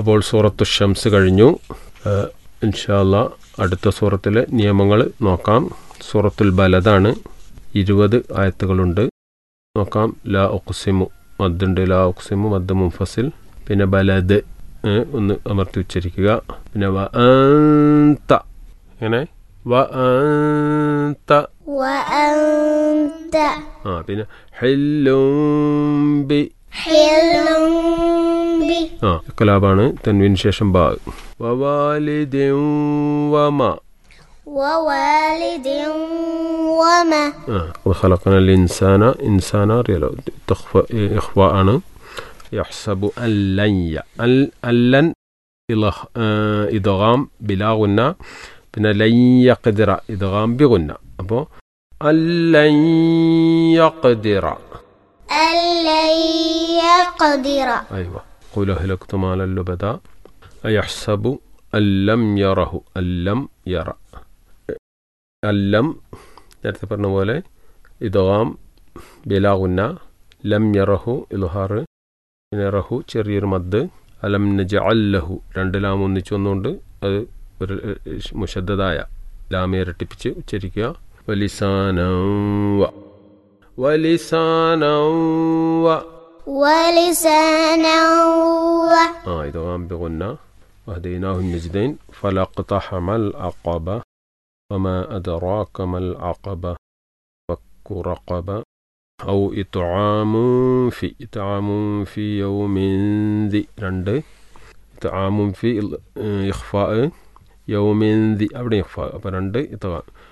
അപ്പോൾ സൂറത്തു ഷംസ് കഴിഞ്ഞു ഇൻഷാല്ല അടുത്ത സൂറത്തിലെ നിയമങ്ങൾ നോക്കാം സൂറത്തുൽ ബലദാണ് ഇരുപത് ആയത്തുകളുണ്ട് നോക്കാം ലാ ഒക്സിമു മദ്ദുണ്ട് ലാ ഒക്സിമു മദ് മുഫസിൽ പിന്നെ ബലദ് ഏ, ഒന്ന് അമർത്തി ഉച്ചരിക്കുക പിന്നെ വ അന്ത എങ്ങനെ വ അന്ത وأنت ആ പിന്നെ ഹെല്ലും ബി حل به ആ കലാപാണ് തൻവിന് ശേഷം ബാ വവാലിദിൻ വമ ووالد وما ആ وخلقنا الإنسان إنسان അറിയാലോ തഖ്ഫ ഇഖ്ഫ ആണ് يحسب أن لن ي- أن- أن لن إلغ- ആ, ഇദ്ഗാം ബിലാ ഗുന്ന പിന്നെ ലൻ യഖ്ദിറ ഇദ്ഗാം ബി ഗുന്ന അപ്പോൾ അല്ലൻ യഖ്ദിറ أن لن يقدر أيوة قل أهلكت مالا لبدا أيحسب أن لم يره أن لم يرى അല്ലം നേരത്തെ പറഞ്ഞ പോലെ ഇദ്ഗാം ബിലാഗുന്ന ലം യറഹു ഇൽഹാർ പിന്നെ റഹു ചെറിയൊരു മദ് അലം നജ അല്ലഹു രണ്ട് ലാം ഒന്നിച്ച് വന്നുകൊണ്ട് അത് ഒരു ഏഹ്, മുഷദ്ദതായ ലാമ ഇരട്ടിപ്പിച്ച് ഉച്ചരിക്കുക വലിസാനം വ വലിസാനം വ ولسانا و آه إدغام بغنة وهديناه النجدين فلا اقتحم العقبة وما أدراك ما العقبة فك رقبة أو إطعام في إطعام في يوم ذي رند إطعام في ال- إخفاء يوم ذي أبدا إخفاء أبدا رند إطعام